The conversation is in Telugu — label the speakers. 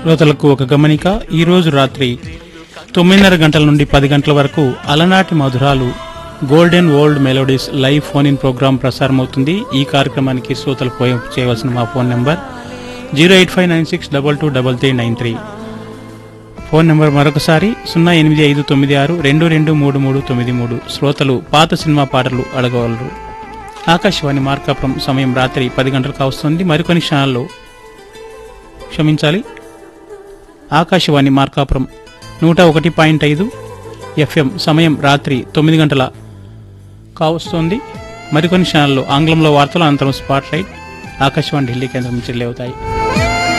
Speaker 1: శ్రోతలకు ఒక గమనిక ఈ రోజు రాత్రి తొమ్మిదిన్నర గంటల నుండి పది గంటల వరకు అలనాటి మధురాలు golden old melodies live phone in program ప్రసారమవుతుంది ఈ కార్యక్రమానికి శ్రోతలు పోయి చేయవలసిన మా phone number zero eight five nine six double two double three nine three phone number మరొకసారి సున్నా ఎనిమిది ఐదు తొమ్మిది ఆరు రెండు రెండు మూడు మూడు తొమ్మిది మూడు శ్రోతలు పాత సినిమా పాటలు అడగగలరు ఆకాశవాణి మార్కాపురం సమయం రాత్రి పది గంటలకు వస్తుంది మరికొన్ని క్షణాల్లో క్షమించాలి ఆకాశవాణి మార్కాపురం నూట ఒకటి పాయింట్ ఐదు ఎఫ్ఎం సమయం రాత్రి తొమ్మిది గంటల కావస్తోంది మరికొన్ని క్షణాల్లో ఆంగ్లంలో వార్తలు అనంతరం స్పాట్ లైట్ ఆకాశవాణి ఢిల్లీ కేంద్రం నుంచి అవుతాయి